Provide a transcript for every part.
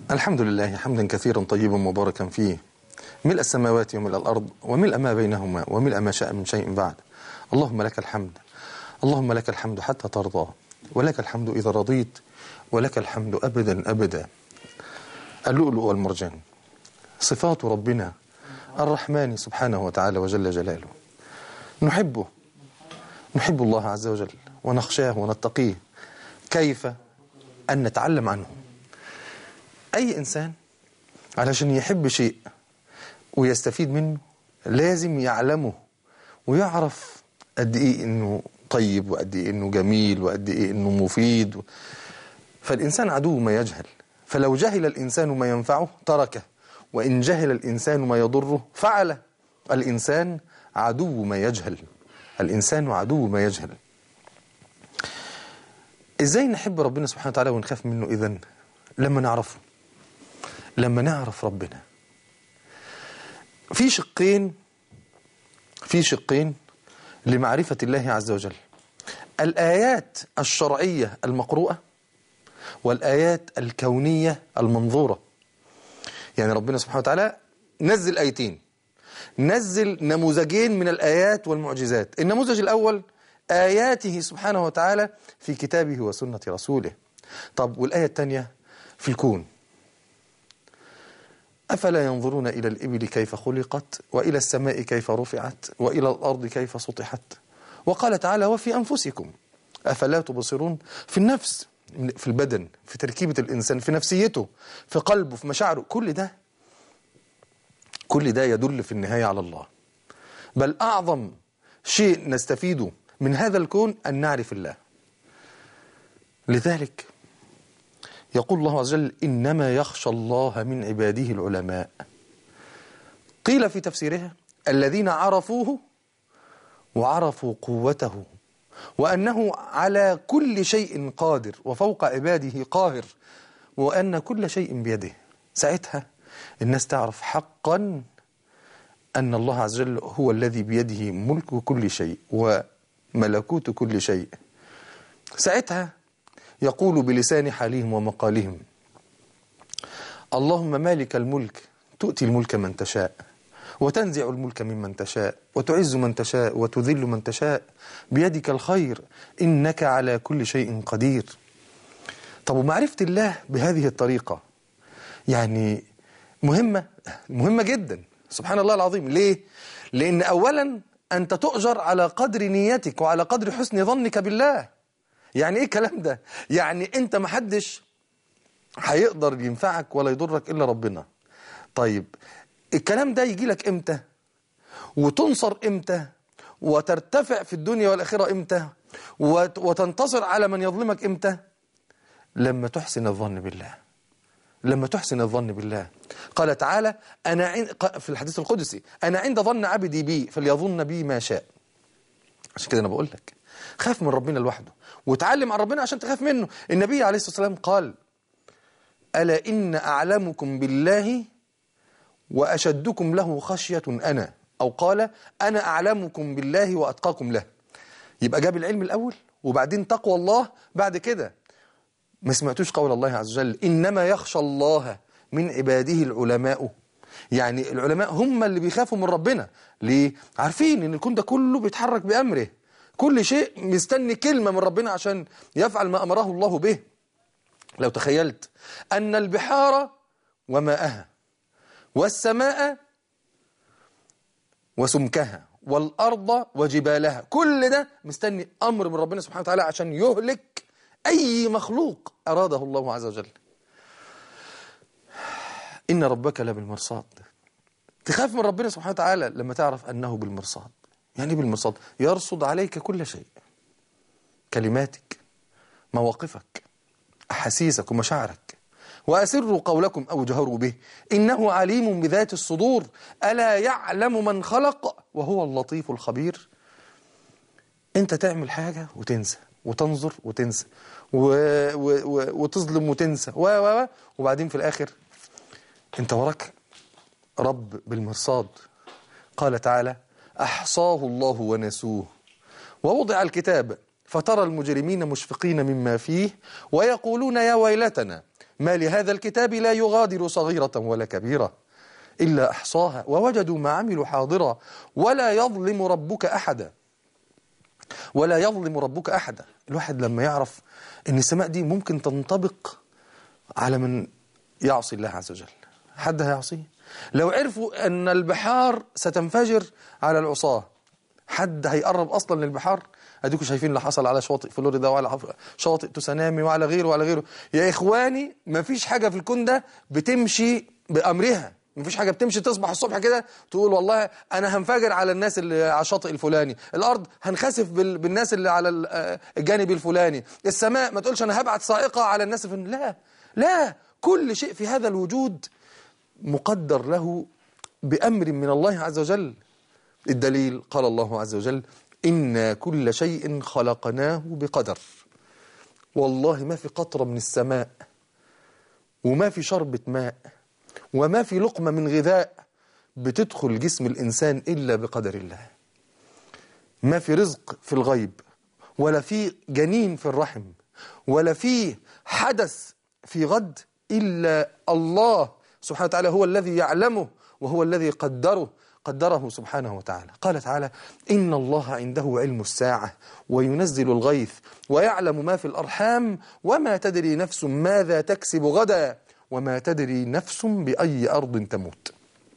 الحمد لله حمدا كثيرا طيبا مباركا فيه ملء السماوات وملء الأرض وملء ما بينهما وملء ما شاء من شيء بعد اللهم لك الحمد اللهم لك الحمد حتى ترضى ولك الحمد إذا رضيت ولك الحمد أبدا أبدا اللؤلؤ والمرجان صفات ربنا الرحمن سبحانه وتعالى وجل جلاله نحبه نحب الله عز وجل ونخشاه ونتقيه كيف أن نتعلم عنه أي إنسان علشان يحب شيء ويستفيد منه لازم يعلمه ويعرف قد إيه إنه طيب وقد إيه إنه جميل وقد إيه إنه مفيد فالإنسان عدو ما يجهل فلو جهل الإنسان ما ينفعه تركه وإن جهل الإنسان ما يضره فعله الإنسان عدو ما يجهل الإنسان عدو ما يجهل إزاي نحب ربنا سبحانه وتعالى ونخاف منه إذن لما نعرفه لما نعرف ربنا في شقين في شقين لمعرفة الله عز وجل الآيات الشرعية المقروءة والآيات الكونية المنظورة يعني ربنا سبحانه وتعالى نزل آيتين نزل نموذجين من الآيات والمعجزات النموذج الأول آياته سبحانه وتعالى في كتابه وسنة رسوله طب والآية الثانية في الكون أفلا ينظرون إلى الإبل كيف خلقت وإلى السماء كيف رفعت وإلى الأرض كيف سطحت وقال تعالى وفي أنفسكم أفلا تبصرون في النفس في البدن في تركيبة الإنسان في نفسيته في قلبه في مشاعره كل ده كل ده يدل في النهاية على الله بل أعظم شيء نستفيده من هذا الكون أن نعرف الله لذلك يقول الله عز وجل إنما يخشى الله من عباده العلماء قيل في تفسيرها الذين عرفوه وعرفوا قوته وأنه على كل شيء قادر وفوق عباده قاهر وأن كل شيء بيده ساعتها الناس تعرف حقا أن الله عز وجل هو الذي بيده ملك كل شيء وملكوت كل شيء ساعتها يقول بلسان حالهم ومقالهم اللهم مالك الملك تؤتي الملك من تشاء وتنزع الملك ممن تشاء وتعز من تشاء وتذل من تشاء بيدك الخير إنك على كل شيء قدير طب ومعرفة الله بهذه الطريقة يعني مهمة مهمة جدا سبحان الله العظيم ليه؟ لأن أولا أنت تؤجر على قدر نيتك وعلى قدر حسن ظنك بالله يعني إيه الكلام ده؟ يعني أنت محدش هيقدر ينفعك ولا يضرك إلا ربنا طيب الكلام ده يجي لك إمتى؟ وتنصر إمتى؟ وترتفع في الدنيا والآخرة إمتى؟ وتنتصر على من يظلمك إمتى؟ لما تحسن الظن بالله لما تحسن الظن بالله قال تعالى أنا عند في الحديث القدسي أنا عند ظن عبدي بي فليظن بي ما شاء عشان كده أنا بقول لك خاف من ربنا لوحده وتعلم عن ربنا عشان تخاف منه النبي عليه الصلاة والسلام قال ألا إن أعلمكم بالله وأشدكم له خشية أنا أو قال أنا أعلمكم بالله وأتقاكم له يبقى جاب العلم الأول وبعدين تقوى الله بعد كده ما سمعتوش قول الله عز وجل إنما يخشى الله من عباده العلماء يعني العلماء هم اللي بيخافوا من ربنا ليه؟ عارفين ان الكون ده كله بيتحرك بأمره كل شيء مستني كلمة من ربنا عشان يفعل ما أمره الله به لو تخيلت أن البحار وماءها والسماء وسمكها والأرض وجبالها كل ده مستني أمر من ربنا سبحانه وتعالى عشان يهلك أي مخلوق أراده الله عز وجل إن ربك لبالمرصاد تخاف من ربنا سبحانه وتعالى لما تعرف أنه بالمرصاد يعني بالمرصاد يرصد عليك كل شيء كلماتك مواقفك أحاسيسك ومشاعرك وأسروا قولكم أو جهروا به إنه عليم بذات الصدور ألا يعلم من خلق وهو اللطيف الخبير أنت تعمل حاجة وتنسى وتنظر وتنسى و... و... و... وتظلم وتنسى و... و... وبعدين في الآخر أنت وراك رب بالمرصاد قال تعالى أحصاه الله ونسوه ووضع الكتاب فترى المجرمين مشفقين مما فيه ويقولون يا ويلتنا ما لهذا الكتاب لا يغادر صغيرة ولا كبيرة إلا أحصاها ووجدوا ما عملوا حاضرا ولا يظلم ربك أحدا ولا يظلم ربك أحدا الواحد لما يعرف أن السماء دي ممكن تنطبق على من يعصي الله عز وجل حد هيعصيه لو عرفوا أن البحار ستنفجر على العصاة حد هيقرب أصلا للبحار اديكم شايفين اللي حصل على شواطئ فلوريدا وعلى شواطئ تسونامي وعلى غيره وعلى غيره يا إخواني ما فيش حاجة في الكون ده بتمشي بأمرها مفيش حاجة بتمشي تصبح الصبح كده تقول والله أنا هنفجر على الناس اللي على الشاطئ الفلاني الأرض هنخسف بال... بالناس اللي على الجانب الفلاني السماء ما تقولش أنا هبعت صائقة على الناس الفلاني لا لا كل شيء في هذا الوجود مقدر له بأمر من الله عز وجل الدليل قال الله عز وجل إنا كل شيء خلقناه بقدر والله ما في قطرة من السماء وما في شربة ماء وما في لقمة من غذاء بتدخل جسم الإنسان إلا بقدر الله ما في رزق في الغيب ولا في جنين في الرحم ولا في حدث في غد إلا الله سبحانه وتعالى هو الذي يعلمه وهو الذي قدره قدره سبحانه وتعالى قال تعالى إن الله عنده علم الساعة وينزل الغيث ويعلم ما في الأرحام وما تدري نفس ماذا تكسب غدا وما تدري نفس بأي أرض تموت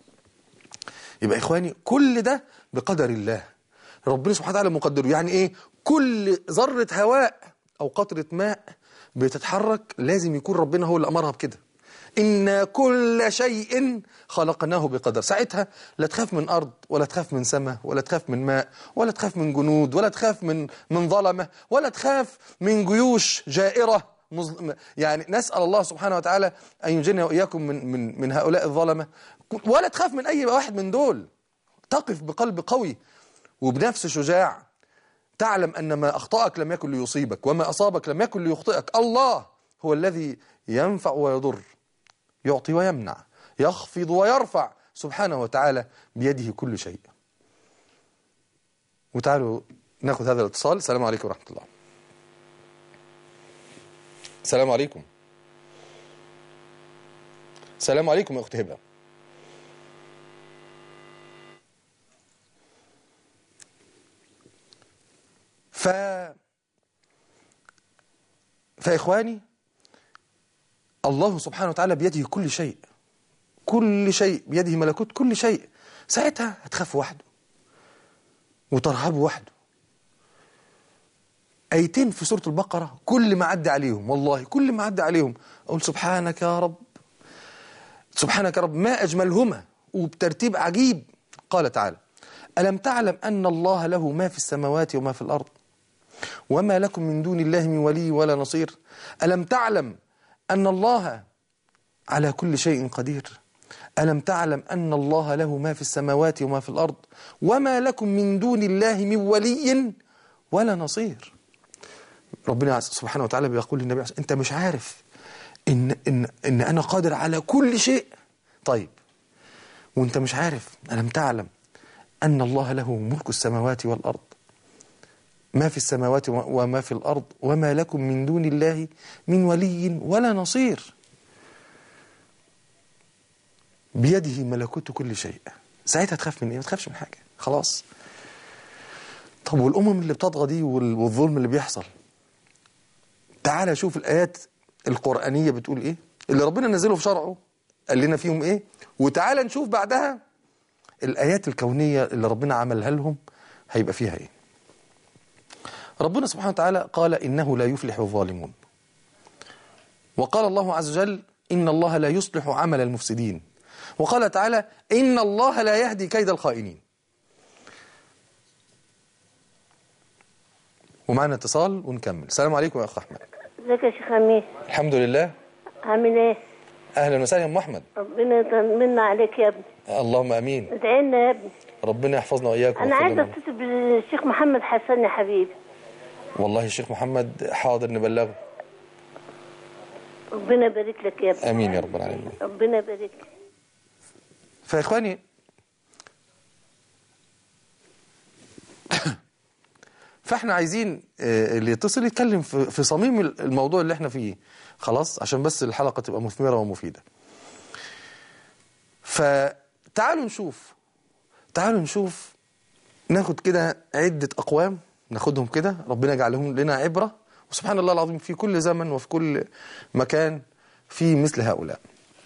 يبقى إخواني كل ده بقدر الله ربنا سبحانه وتعالى مقدره يعني إيه كل ذرة هواء أو قطرة ماء بتتحرك لازم يكون ربنا هو اللي أمرها بكده إن كل شيء خلقناه بقدر ساعتها لا تخاف من أرض ولا تخاف من سماء ولا تخاف من ماء ولا تخاف من جنود ولا تخاف من من ظلمة ولا تخاف من جيوش جائرة مظلم يعني نسأل الله سبحانه وتعالى أن ينجينا وإياكم من, من, من هؤلاء الظلمة ولا تخاف من أي واحد من دول تقف بقلب قوي وبنفس شجاع تعلم أن ما أخطأك لم يكن ليصيبك وما أصابك لم يكن ليخطئك الله هو الذي ينفع ويضر يعطي ويمنع يخفض ويرفع سبحانه وتعالى بيده كل شيء وتعالوا ناخذ هذا الاتصال السلام عليكم ورحمة الله السلام عليكم السلام عليكم يا أخت هبة ف فإخواني الله سبحانه وتعالى بيده كل شيء كل شيء بيده ملكوت كل شيء ساعتها هتخاف وحده وترهبه وحده ايتين في سورة البقرة كل ما عدى عليهم والله كل ما عدى عليهم أقول سبحانك يا رب سبحانك يا رب ما أجملهما وبترتيب عجيب قال تعالى ألم تعلم أن الله له ما في السماوات وما في الأرض وما لكم من دون الله من ولي ولا نصير ألم تعلم أن الله على كل شيء قدير ألم تعلم أن الله له ما في السماوات وما في الأرض وما لكم من دون الله من ولي ولا نصير ربنا سبحانه وتعالى بيقول للنبي عليه أنت مش عارف إن, إن, إن أنا قادر على كل شيء طيب وأنت مش عارف ألم تعلم أن الله له ملك السماوات والأرض ما في السماوات وما في الأرض وما لكم من دون الله من ولي ولا نصير بيده ملكوت كل شيء ساعتها تخاف من ايه ما تخافش من حاجة خلاص طب والأمم اللي بتطغى دي والظلم اللي بيحصل تعال شوف الآيات القرآنية بتقول ايه اللي ربنا نزله في شرعه قال لنا فيهم ايه وتعال نشوف بعدها الآيات الكونية اللي ربنا عملها لهم هيبقى فيها ايه ربنا سبحانه وتعالى قال إنه لا يفلح الظالمون وقال الله عز وجل إن الله لا يصلح عمل المفسدين وقال تعالى إن الله لا يهدي كيد الخائنين ومعنا اتصال ونكمل السلام عليكم يا أخ أحمد ازيك يا شيخ امين الحمد لله عامل ايه أهلا وسهلا يا أم أحمد ربنا يطمنا عليك يا ابني اللهم أمين ادعي لنا يا ابني ربنا يحفظنا وإياكم انا عايزه ويحفظنا. اتصل بالشيخ محمد حسن يا حبيبي والله الشيخ محمد حاضر نبلغه ربنا يبارك لك يا ابني آمين يا رب العالمين ربنا يبارك لك فإخواني ف فاحنا عايزين آه، اللي يتصل يتكلم في في صميم الموضوع اللي احنا فيه خلاص عشان بس الحلقة تبقى مثمرة ومفيدة فتعالوا نشوف تعالوا نشوف ناخد كده عدة أقوام ناخدهم كده ربنا يجعلهم لنا عبرة وسبحان الله العظيم في كل زمن وفي كل مكان في مثل هؤلاء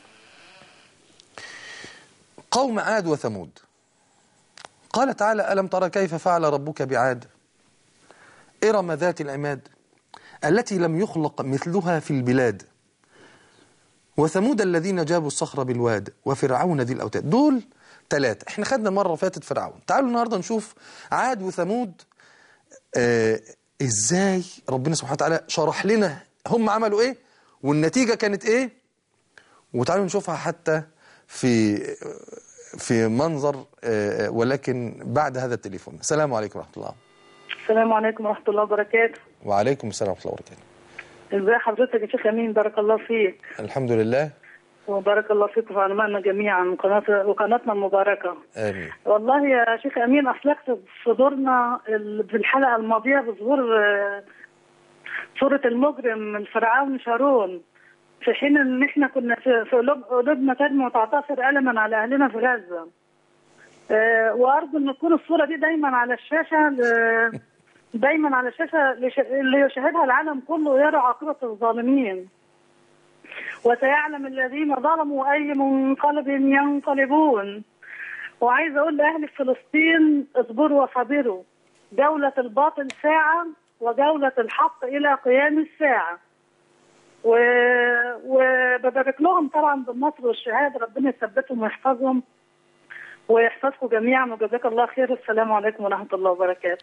قوم عاد وثمود قال تعالى ألم ترى كيف فعل ربك بعاد إرم ذات العماد التي لم يخلق مثلها في البلاد وثمود الذين جابوا الصخر بالواد وفرعون ذي الأوتاد دول ثلاثة احنا خدنا مرة فاتت فرعون تعالوا النهاردة نشوف عاد وثمود آه ازاي ربنا سبحانه وتعالى شرح لنا هم عملوا ايه والنتيجة كانت ايه وتعالوا نشوفها حتى في في منظر آه، ولكن بعد هذا التليفون السلام عليكم ورحمة الله السلام عليكم ورحمة الله وبركاته وعليكم السلام ورحمة الله وبركاته ازي حضرتك يا شيخ أمين بارك الله فيك الحمد لله وبارك الله فيك وفي علمائنا جميعا وقناة وقناتنا المباركة آمين والله يا شيخ أمين أصلحت صدورنا ال- في الحلقة الماضية بظهور آه، صورة المجرم من فرعون شارون في حين ان احنا كنا في في قلوب قلوبنا تدمع وتعتصر ألما على أهلنا في غزة آه، وأرجو أن تكون الصورة دي دايما على الشاشة ل- دايما على الشاشة لش- اللي يشاهدها العالم كله ويرى عاقبة الظالمين وسيعلم الذين ظلموا أي منقلب ينقلبون وعايز أقول لأهل فلسطين اصبروا وصبروا جولة الباطل ساعة وجولة الحق إلى قيام الساعة و... وببارك لهم طبعا بالنصر والشهادة ربنا يثبتهم ويحفظهم ويحفظكم جميعا وجزاك الله خير السلام عليكم ورحمة الله وبركاته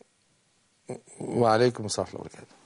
وعليكم السلام ورحمة الله وبركاته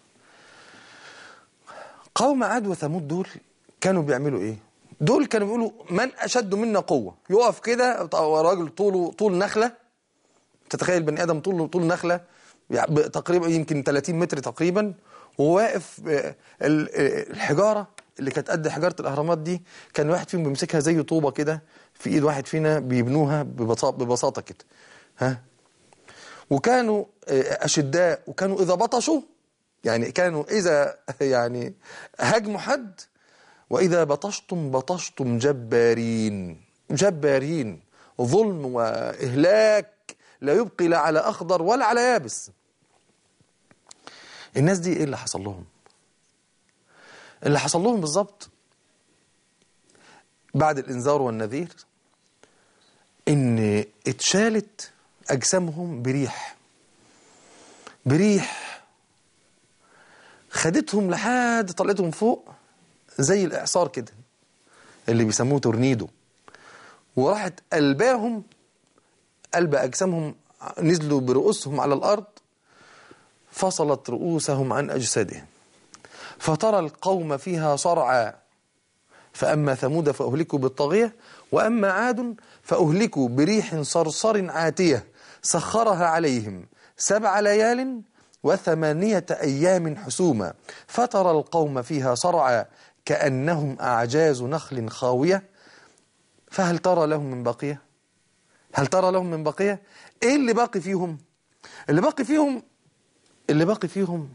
قوم عاد وثمود دول كانوا بيعملوا ايه دول كانوا بيقولوا من اشد منا قوة يقف كده راجل طوله طول نخلة تتخيل بني ادم طوله طول نخلة يعني ب- تقريبا يمكن 30 متر تقريبا وواقف آه، ال- آه، الحجارة اللي كانت قد حجارة الأهرامات دي كان واحد فيهم بيمسكها زي طوبة كده في إيد واحد فينا بيبنوها ببساطة, ببساطة كده ها وكانوا آه، أشداء وكانوا إذا بطشوا يعني كانوا إذا يعني هاجموا حد وإذا بطشتم بطشتم جبارين جبارين ظلم وإهلاك لا يبقي لا على أخضر ولا على يابس الناس دي إيه اللي حصل لهم اللي حصل لهم بالظبط بعد الإنذار والنذير إن اتشالت أجسامهم بريح بريح خدتهم لحد طلعتهم فوق زي الإعصار كده اللي بيسموه تورنيدو وراحت قلباهم قلب أجسامهم نزلوا برؤوسهم على الأرض فصلت رؤوسهم عن أجسادهم فترى القوم فيها صرعى فأما ثمود فأهلكوا بالطاغية وأما عاد فأهلكوا بريح صرصر عاتية سخرها عليهم سبع ليال وثمانية أيام حسوما فترى القوم فيها صرعى كأنهم أعجاز نخل خاوية فهل ترى لهم من بقية هل ترى لهم من بقية إيه اللي باقي فيهم اللي باقي فيهم اللي باقي فيهم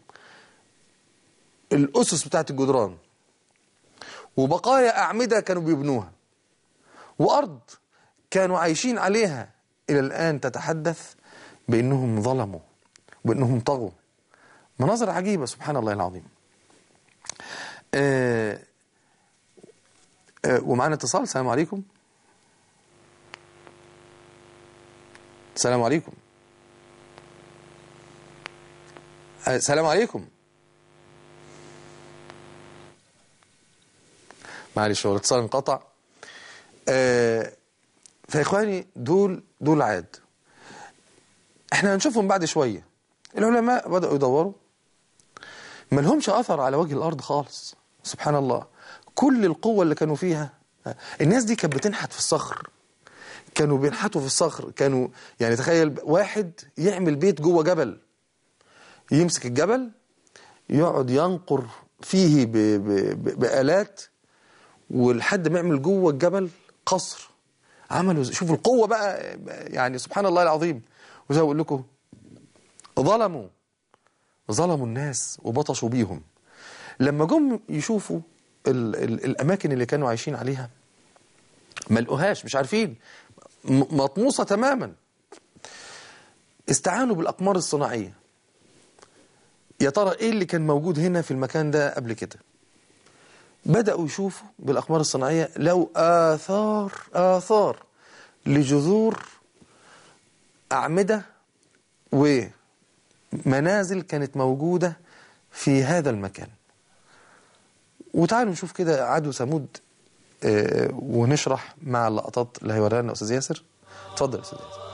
الأسس بتاعت الجدران وبقايا أعمدة كانوا بيبنوها وأرض كانوا عايشين عليها إلى الآن تتحدث بأنهم ظلموا وبأنهم طغوا مناظر عجيبة سبحان الله العظيم آه آه ومعنا اتصال السلام عليكم السلام عليكم آه، السلام عليكم معلش هو الاتصال انقطع آه فإخواني دول دول عاد احنا هنشوفهم بعد شوية العلماء بدأوا يدوروا ما لهمش أثر على وجه الأرض خالص سبحان الله كل القوة اللي كانوا فيها الناس دي كانت بتنحت في الصخر كانوا بينحتوا في الصخر كانوا يعني تخيل واحد يعمل بيت جوه جبل يمسك الجبل يقعد ينقر فيه ب ب ب بآلات ولحد ما يعمل جوه الجبل قصر عملوا شوفوا القوة بقى يعني سبحان الله العظيم وزي ما بقول لكم ظلموا ظلموا الناس وبطشوا بيهم لما جم يشوفوا ال ال الأماكن اللي كانوا عايشين عليها ما لقوهاش مش عارفين م- مطموسة تماما استعانوا بالأقمار الصناعية يا ترى ايه اللي كان موجود هنا في المكان ده قبل كده بدأوا يشوفوا بالأقمار الصناعية لو آثار آثار لجذور أعمدة ومنازل كانت موجودة في هذا المكان وتعالوا نشوف كده عدو ثمود آه، ونشرح مع اللقطات اللي هيوريها لنا أستاذ ياسر اتفضل يا أستاذ ياسر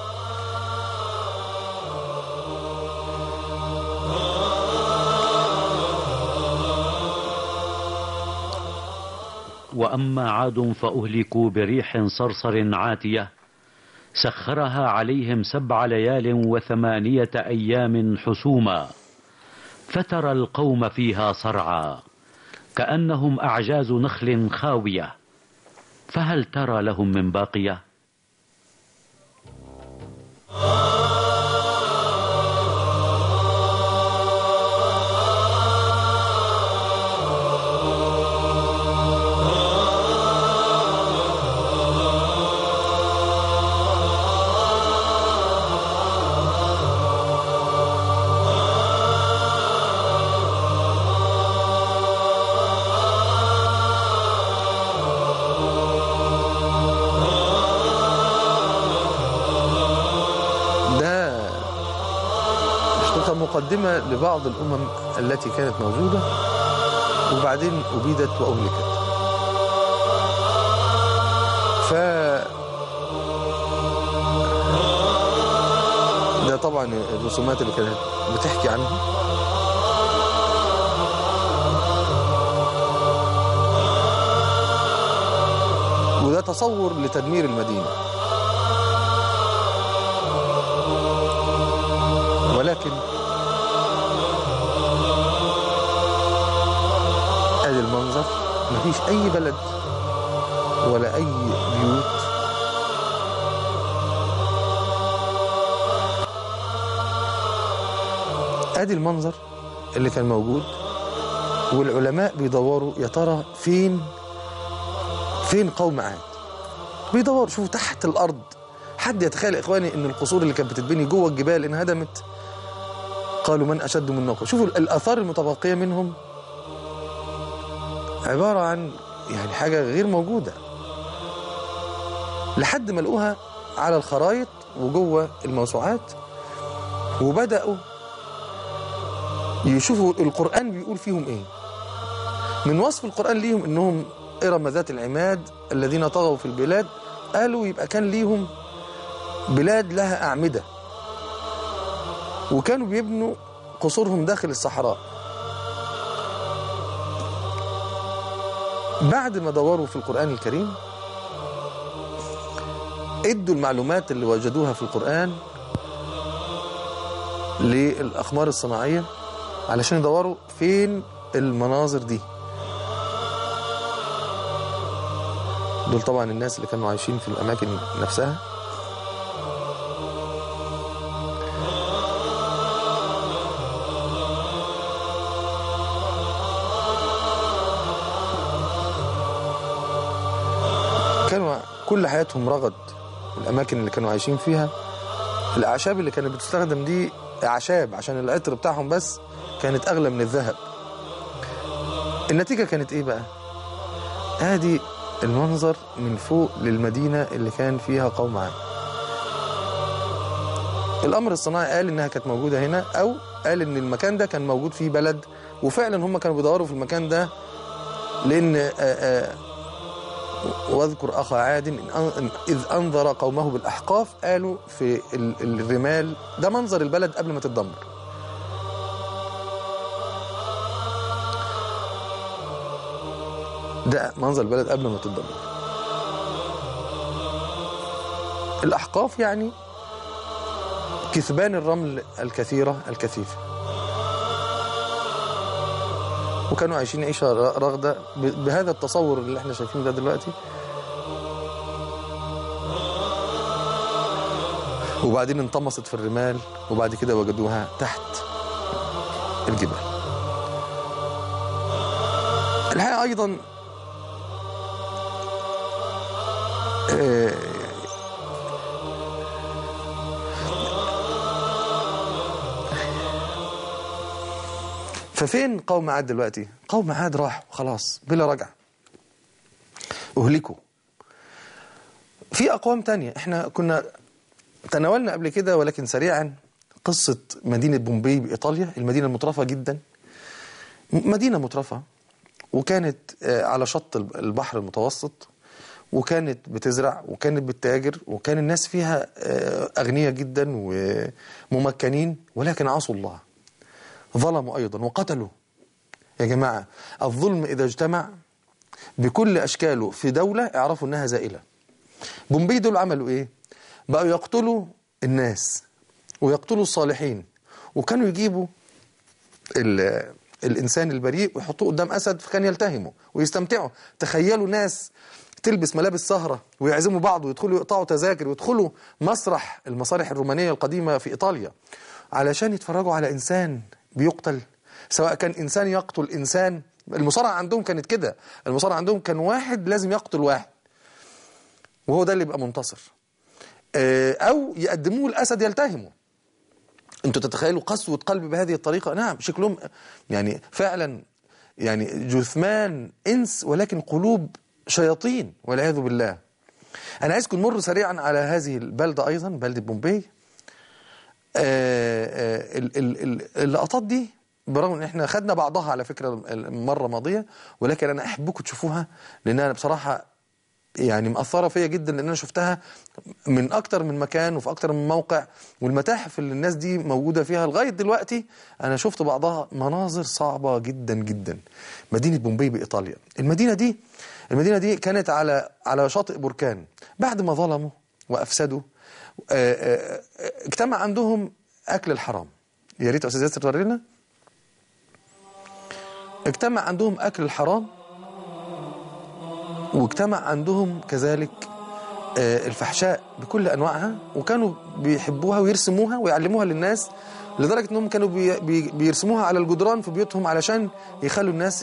واما عاد فاهلكوا بريح صرصر عاتيه سخرها عليهم سبع ليال وثمانيه ايام حسوما فترى القوم فيها صرعى كانهم اعجاز نخل خاويه فهل ترى لهم من باقيه ده اشتقى مقدمة لبعض الأمم التي كانت موجودة وبعدين أبيدت وأهلكت ف ده طبعا الرسومات اللي كانت بتحكي عنها وده تصور لتدمير المدينه ولكن ادي المنظر مفيش اي بلد ولا اي بيوت ادي المنظر اللي كان موجود والعلماء بيدوروا يا ترى فين فين قوم عاد بيدوروا شوفوا تحت الارض حد يتخيل يا اخواني ان القصور اللي كانت بتتبني جوه الجبال انهدمت قالوا من اشد منا قوه شوفوا الاثار المتبقيه منهم عباره عن يعني حاجه غير موجوده لحد ما لقوها على الخرايط وجوه الموسوعات وبداوا يشوفوا القران بيقول فيهم ايه من وصف القران ليهم انهم ارم ذات العماد الذين طغوا في البلاد قالوا يبقى كان ليهم بلاد لها أعمدة وكانوا بيبنوا قصورهم داخل الصحراء بعد ما دوروا في القرآن الكريم ادوا المعلومات اللي وجدوها في القرآن للأقمار الصناعية علشان يدوروا فين المناظر دي دول طبعا الناس اللي كانوا عايشين في الأماكن نفسها كانوا كل حياتهم رغد الأماكن اللي كانوا عايشين فيها الأعشاب اللي كانت بتستخدم دي أعشاب عشان العطر بتاعهم بس كانت أغلى من الذهب النتيجة كانت إيه بقى؟ ادي المنظر من فوق للمدينة اللي كان فيها قوم عاد الأمر الصناعي قال إنها كانت موجودة هنا أو قال إن المكان ده كان موجود فيه بلد وفعلا هم كانوا بيدوروا في المكان ده لأن آآ آآ واذكر أخا عاد إن أن- إذ أنذر قومه بالأحقاف قالوا في ال- الرمال ده منظر البلد قبل ما تتدمر ده منظر البلد قبل ما تتدمر الأحقاف يعني كثبان الرمل الكثيرة الكثيفة وكانوا عايشين عيشة ر- رغدة ب- بهذا التصور اللي احنا شايفينه ده دلوقتي وبعدين انطمست في الرمال وبعد كده وجدوها تحت الجبال الحقيقة أيضا آه، ففين قوم عاد دلوقتي قوم عاد راح خلاص بلا رجعة أهلكوا في أقوام تانية احنا كنا تناولنا قبل كده ولكن سريعا قصة مدينة بومبي بإيطاليا المدينة المترفة جدا مدينة مترفة وكانت آه، على شط البحر المتوسط وكانت بتزرع وكانت بتتاجر وكان الناس فيها آه، أغنياء جدا وممكنين ولكن عصوا الله ظلموا أيضا وقتلوا يا جماعة الظلم إذا اجتمع بكل أشكاله في دولة اعرفوا أنها زائلة بومبي دول عملوا إيه بقوا يقتلوا الناس ويقتلوا الصالحين وكانوا يجيبوا ال- الإنسان البريء ويحطوه قدام أسد فكان يلتهموا ويستمتعوا تخيلوا ناس تلبس ملابس سهرة ويعزموا بعض ويدخلوا يقطعوا تذاكر ويدخلوا مسرح المسارح الرومانية القديمة في إيطاليا علشان يتفرجوا على إنسان بيقتل سواء كان إنسان يقتل إنسان المصارعة عندهم كانت كده المصارعة عندهم كان واحد لازم يقتل واحد وهو ده اللي يبقى منتصر آه، أو يقدموه الأسد يلتهمه انتوا تتخيلوا قسوة قلب بهذه الطريقة نعم شكلهم يعني فعلا يعني جثمان إنس ولكن قلوب شياطين والعياذ بالله أنا عايزكم نمر سريعا على هذه البلدة أيضا بلدة بومبي آه، آه، ال- ال- ال- اللقطات دي برغم ان احنا خدنا بعضها على فكرة المرة الماضية ولكن انا احبكم تشوفوها لان انا بصراحة يعني مأثرة فيا جدا لان انا شفتها من اكتر من مكان وفي اكتر من موقع والمتاحف اللي الناس دي موجودة فيها لغاية دلوقتي انا شفت بعضها مناظر صعبة جدا جدا مدينة بومبي بإيطاليا المدينة دي المدينة دي كانت على على شاطئ بركان بعد ما ظلموا وافسدوا آه، آه، آه، اجتمع عندهم اكل الحرام يا ريت يا استاذ ياسر تورينا اجتمع عندهم اكل الحرام واجتمع عندهم كذلك آه، الفحشاء بكل انواعها وكانوا بيحبوها ويرسموها ويعلموها للناس لدرجه انهم كانوا بي بي بيرسموها على الجدران في بيوتهم علشان يخلوا الناس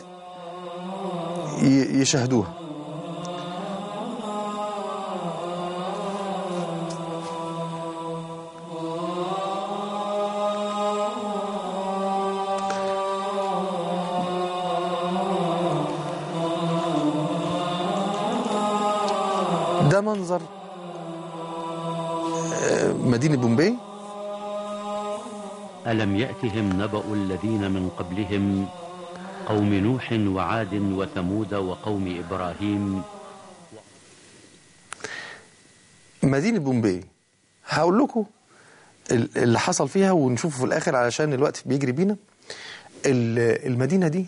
ي- يشاهدوها ده منظر آه، مدينة بومبي ألم يأتهم نبأ الذين من قبلهم قوم نوح وعاد وثمود وقوم إبراهيم مدينة بومبي هقول لكم ال- اللي حصل فيها ونشوفه في الآخر علشان الوقت بيجري بينا ال- المدينة دي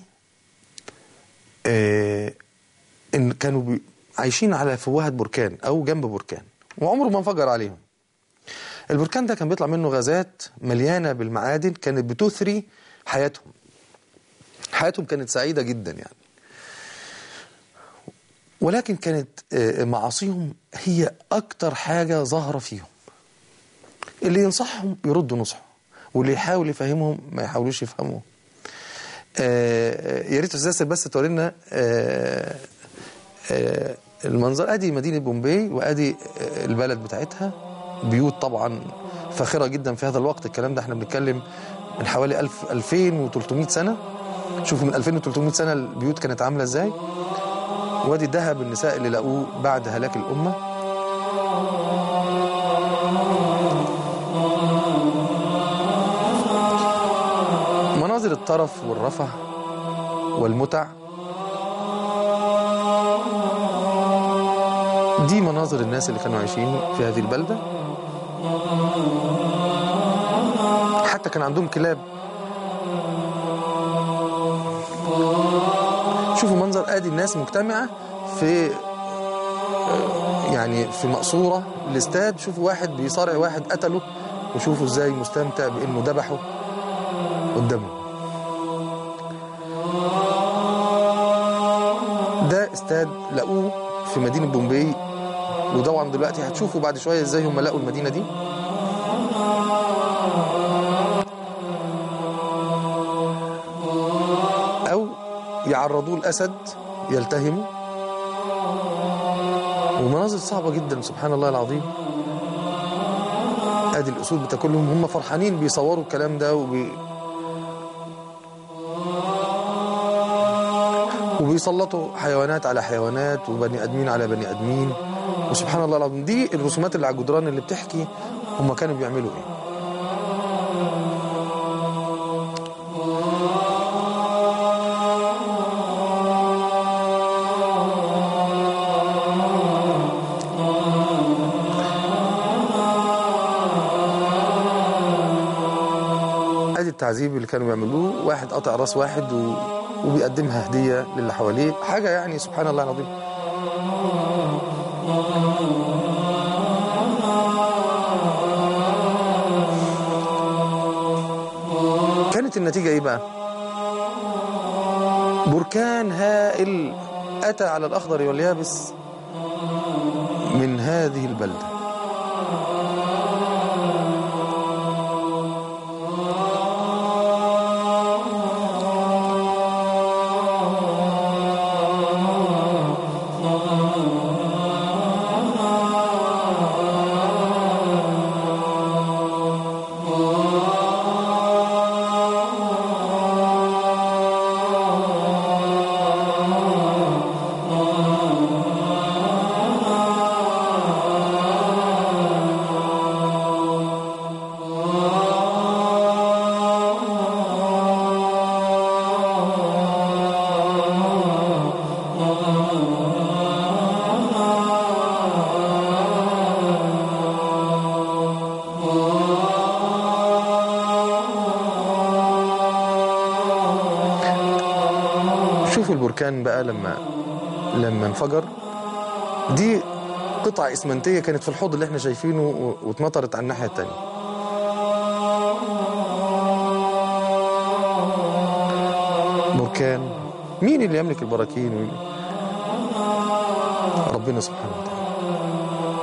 آه، إن كانوا بي- عايشين على فوهة بركان أو جنب بركان وعمره ما انفجر عليهم البركان ده كان بيطلع منه غازات مليانة بالمعادن كانت بتثري حياتهم حياتهم كانت سعيدة جدا يعني ولكن كانت آه، معاصيهم هي أكتر حاجة ظاهرة فيهم اللي ينصحهم يردوا نصحه واللي يحاول يفهمهم ما يحاولوش يفهموه آه، آه، يا ريت استاذ ياسر بس توري لنا آه، آه، المنظر ادي مدينه بومبي وادي آه، البلد بتاعتها بيوت طبعا فاخره جدا في هذا الوقت الكلام ده احنا بنتكلم من حوالي 1000 2300 سنه شوفوا من 2300 سنه البيوت كانت عامله ازاي وادي ذهب النساء اللي لقوه بعد هلاك الامه مناظر الطرف والرفه والمتع دي مناظر الناس اللي كانوا عايشين في هذه البلدة حتى كان عندهم كلاب شوفوا منظر ادي الناس مجتمعة في يعني في مقصورة الاستاد شوفوا واحد بيصارع واحد قتله وشوفوا ازاي مستمتع بانه ذبحه قدامه ده استاد لقوه في مدينة بومبي وطبعا دلوقتي هتشوفوا بعد شوية ازاي هم لقوا المدينة دي يعرضوه الأسد يلتهمه ومناظر صعبة جدا سبحان الله العظيم ادي الاسود بتاكلهم هم فرحانين بيصوروا الكلام ده وبي وبيسلطوا حيوانات على حيوانات وبني ادمين على بني ادمين وسبحان الله العظيم دي الرسومات اللي على الجدران اللي بتحكي هم كانوا بيعملوا ايه ادي التعذيب اللي كانوا بيعملوه واحد قطع راس واحد و... وبيقدمها هديه للي حواليه حاجه يعني سبحان الله العظيم كانت النتيجه ايه بقى بركان هائل اتى على الاخضر واليابس من هذه البلده شوفوا البركان بقى لما لما انفجر دي قطعة إسمنتية كانت في الحوض اللي احنا شايفينه و- واتمطرت على الناحية التانية بركان مين اللي يملك البراكين ومين؟ ربنا سبحانه وتعالى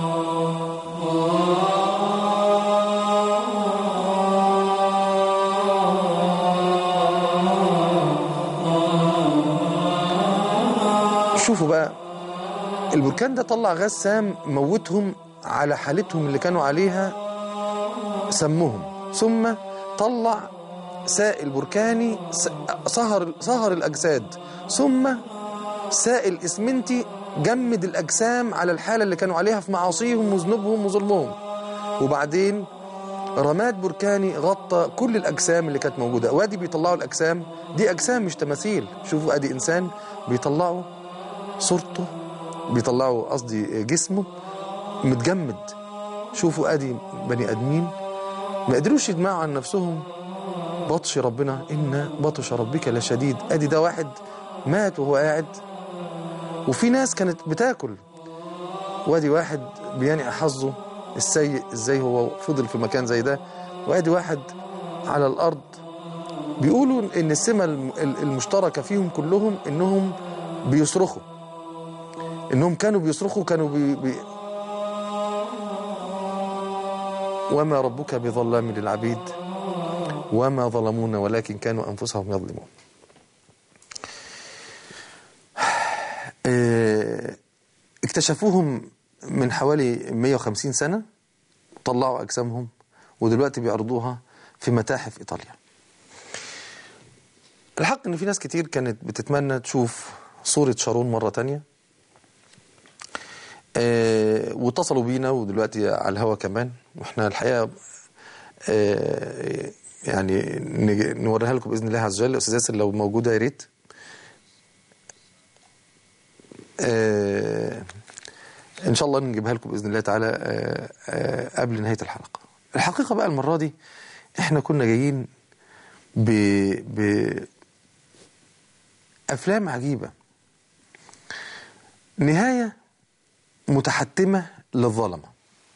شوفوا بقى البركان ده طلع غاز سام موتهم على حالتهم اللي كانوا عليها سمهم ثم طلع سائل بركاني س- صهر صهر الاجساد ثم سائل اسمنتي جمد الاجسام على الحاله اللي كانوا عليها في معاصيهم وذنوبهم وظلمهم وبعدين رماد بركاني غطى كل الاجسام اللي كانت موجوده وادي بيطلعوا الاجسام دي اجسام مش تماثيل شوفوا ادي انسان بيطلعوا صورته بيطلعوا قصدي جسمه متجمد شوفوا ادي بني ادمين ما قدروش يجمعوا عن نفسهم بطش ربنا ان بطش ربك لشديد ادي ده واحد مات وهو قاعد وفي ناس كانت بتاكل وادي واحد بينقع حظه السيء ازاي هو فضل في مكان زي ده وادي واحد على الارض بيقولوا ان السمه الم- المشتركه فيهم كلهم انهم بيصرخوا انهم كانوا بيصرخوا كانوا بي بي وما ربك بظلام للعبيد وما ظلمونا ولكن كانوا انفسهم يظلمون آه، اكتشفوهم من حوالي 150 سنة طلعوا أجسامهم ودلوقتي بيعرضوها في متاحف إيطاليا الحق إن في ناس كتير كانت بتتمنى تشوف صورة شارون مرة تانية آه، واتصلوا بينا ودلوقتي على الهوا كمان واحنا الحقيقة آه، يعني نج- نوريها لكم بإذن الله عز وجل أستاذ ياسر لو موجودة يا ريت آه، ان شاء الله نجيبها لكم باذن الله تعالى آه، آه، قبل نهايه الحلقه الحقيقه بقى المره دي احنا كنا جايين ب ب افلام عجيبه نهايه متحتمه للظلمه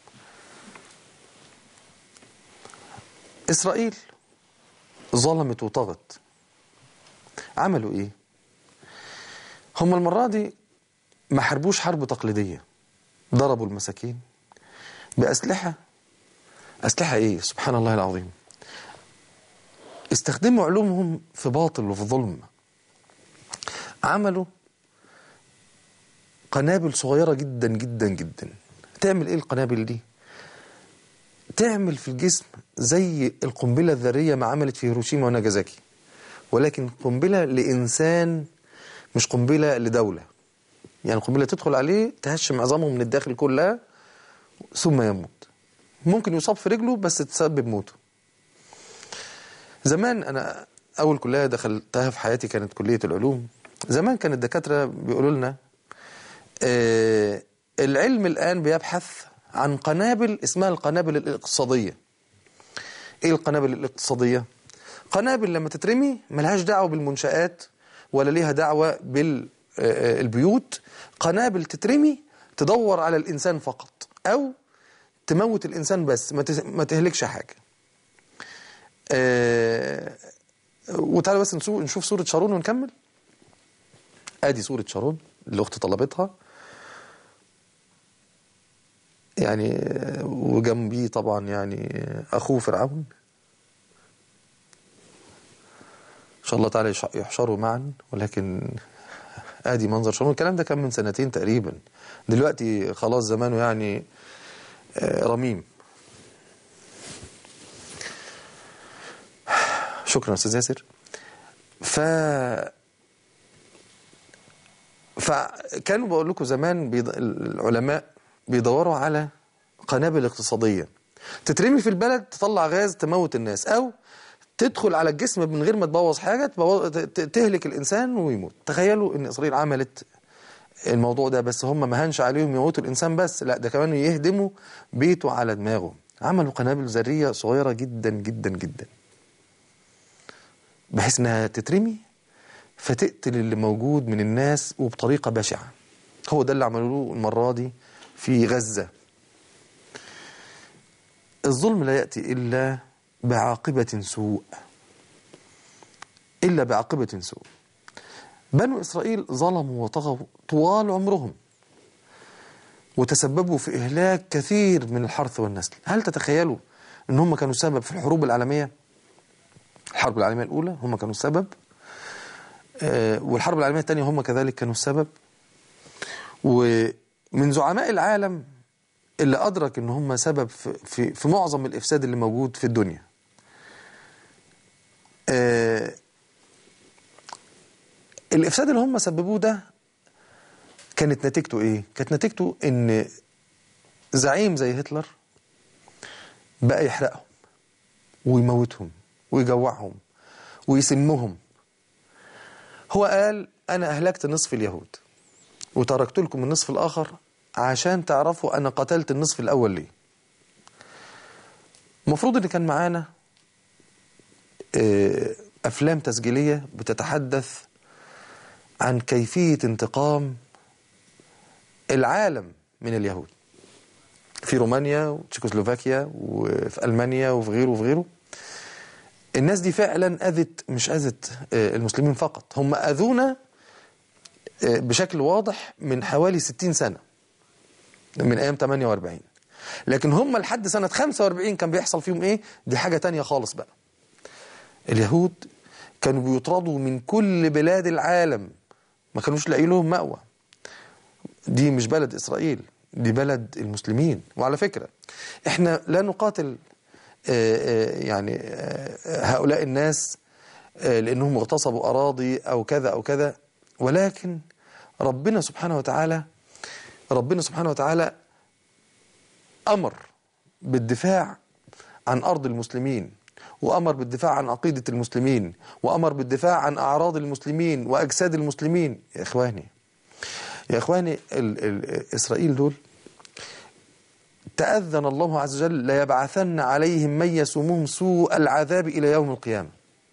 اسرائيل ظلمت وطغت عملوا ايه هم المره دي ما حاربوش حرب تقليديه ضربوا المساكين بأسلحة أسلحة إيه سبحان الله العظيم استخدموا علومهم في باطل وفي ظلم عملوا قنابل صغيرة جدا جدا جدا تعمل ايه القنابل دي تعمل في الجسم زي القنبلة الذرية ما عملت في هيروشيما وناجازاكي ولكن قنبلة لإنسان مش قنبلة لدولة يعني قنبلة تدخل عليه تهشم عظامه من الداخل كلها ثم يموت ممكن يصاب في رجله بس تسبب موته زمان أنا أول كلية دخلتها في حياتي كانت كلية العلوم زمان كان الدكاترة بيقولوا لنا آه العلم الآن بيبحث عن قنابل اسمها القنابل الاقتصادية ايه القنابل الاقتصادية قنابل لما تترمي ملهاش دعوة بالمنشآت ولا ليها دعوة بالبيوت قنابل تترمي تدور على الإنسان فقط أو تموت الإنسان بس ما تهلكش حاجة أه وتعالوا بس نشوف صورة شارون ونكمل ادي صورة شارون اللي اختي طلبتها يعني وجنبيه طبعا يعني اخوه فرعون ان شاء الله تعالى يحشروا معا ولكن ادي منظر شارون الكلام ده كان من سنتين تقريبا دلوقتي خلاص زمانه يعني رميم شكرا استاذ ياسر ف فكانوا بقول لكم زمان بيض... العلماء بيدوروا على قنابل اقتصادية تترمي في البلد تطلع غاز تموت الناس أو تدخل على الجسم من غير ما تبوظ حاجة تبوظ... تهلك الإنسان ويموت تخيلوا إن إسرائيل عملت الموضوع ده بس هم ما هنش عليهم يموتوا الإنسان بس لا ده كمان يهدموا بيته على دماغه عملوا قنابل ذرية صغيرة جدا جدا جدا بحيث انها تترمي فتقتل اللي موجود من الناس وبطريقة بشعة هو ده اللي عملوه المرة دي في غزة الظلم لا يأتي إلا بعاقبة سوء إلا بعاقبة سوء بنو إسرائيل ظلموا وطغوا طوال عمرهم وتسببوا في إهلاك كثير من الحرث والنسل هل تتخيلوا أن هم كانوا سبب في الحروب العالمية الحرب العالمية الأولى هم كانوا السبب آه والحرب العالمية الثانية هم كذلك كانوا السبب ومن زعماء العالم اللي أدرك أن هم سبب في, في, في معظم الإفساد اللي موجود في الدنيا آه الإفساد اللي هم سببوه ده كانت نتيجته إيه؟ كانت نتيجته أن زعيم زي هتلر بقى يحرقهم ويموتهم ويجوعهم ويسمهم هو قال أنا أهلكت نصف اليهود وتركت لكم النصف الآخر عشان تعرفوا أنا قتلت النصف الأول ليه المفروض أن كان معانا أفلام تسجيلية بتتحدث عن كيفية انتقام العالم من اليهود في رومانيا وتشيكوسلوفاكيا وفي ألمانيا وفي غيره وفي غيره الناس دي فعلا أذت مش أذت المسلمين فقط هم أذونا بشكل واضح من حوالي 60 سنة من أيام 48 لكن هم لحد سنة 45 كان بيحصل فيهم إيه دي حاجة تانية خالص بقى اليهود كانوا بيطردوا من كل بلاد العالم ما كانوش لاقي لهم مأوى دي مش بلد إسرائيل دي بلد المسلمين وعلى فكرة احنا لا نقاتل يعني هؤلاء الناس لأنهم اغتصبوا أراضي أو كذا أو كذا ولكن ربنا سبحانه وتعالى ربنا سبحانه وتعالى أمر بالدفاع عن أرض المسلمين وأمر بالدفاع عن عقيدة المسلمين وأمر بالدفاع عن أعراض المسلمين وأجساد المسلمين يا إخواني يا إخواني ال ال إسرائيل دول تأذن الله عز وجل ليبعثن عليهم من يسومهم سوء العذاب إلى يوم القيامة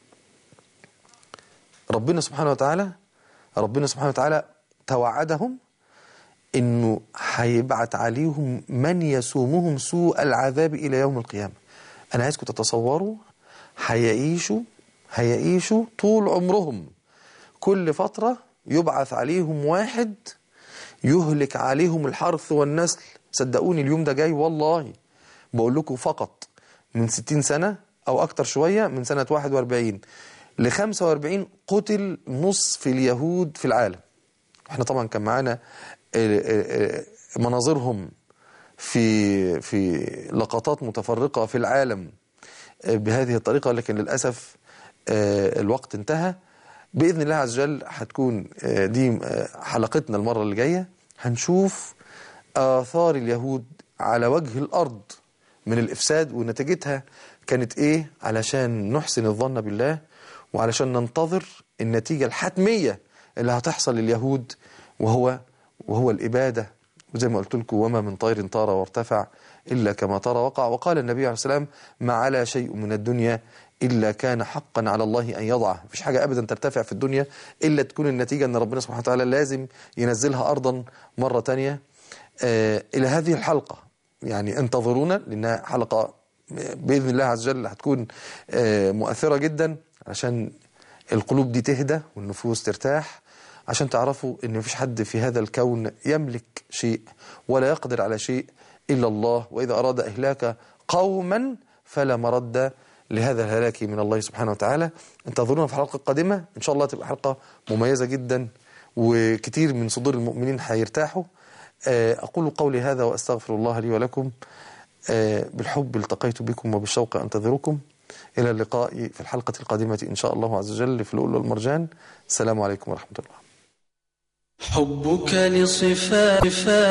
ربنا سبحانه وتعالى ربنا سبحانه وتعالى توعدهم انه هيبعت عليهم من يسومهم سوء العذاب الى يوم القيامه انا عايزكم تتصوروا هيعيشوا هيعيشوا طول عمرهم كل فتره يبعث عليهم واحد يهلك عليهم الحرث والنسل صدقوني اليوم ده جاي والله بقول لكم فقط من 60 سنه او اكتر شويه من سنه 41 ل 45 قتل نصف اليهود في العالم احنا طبعا كان معانا آه، آه، آه، مناظرهم في في لقطات متفرقة في العالم آه، بهذه الطريقة لكن للأسف آه، الوقت انتهى بإذن الله عز وجل هتكون آه، دي آه، حلقتنا المرة اللي جاية هنشوف آثار اليهود على وجه الأرض من الإفساد ونتيجتها كانت إيه علشان نحسن الظن بالله وعلشان ننتظر النتيجة الحتمية اللي هتحصل لليهود وهو وهو الإبادة وزي ما قلت لكم وما من طير طار وارتفع إلا كما طار وقع وقال النبي عليه السلام ما على شيء من الدنيا إلا كان حقا على الله أن يضعه مفيش حاجة أبدا ترتفع في الدنيا إلا تكون النتيجة أن ربنا سبحانه وتعالى لازم ينزلها أرضا مرة تانية آه إلى هذه الحلقة يعني انتظرونا لأنها حلقة بإذن الله عز وجل هتكون آه مؤثرة جدا عشان القلوب دي تهدى والنفوس ترتاح عشان تعرفوا ان مفيش حد في هذا الكون يملك شيء ولا يقدر على شيء الا الله واذا اراد اهلاك قوما فلا مرد لهذا الهلاك من الله سبحانه وتعالى انتظرونا في الحلقه القادمه ان شاء الله تبقى حلقه مميزه جدا وكتير من صدور المؤمنين هيرتاحوا آه، اقول قولي هذا واستغفر الله لي ولكم آه، بالحب التقيت بكم وبالشوق انتظركم الى اللقاء في الحلقه القادمه ان شاء الله عز وجل في اللؤلؤ والمرجان السلام عليكم ورحمه الله حبك لصفات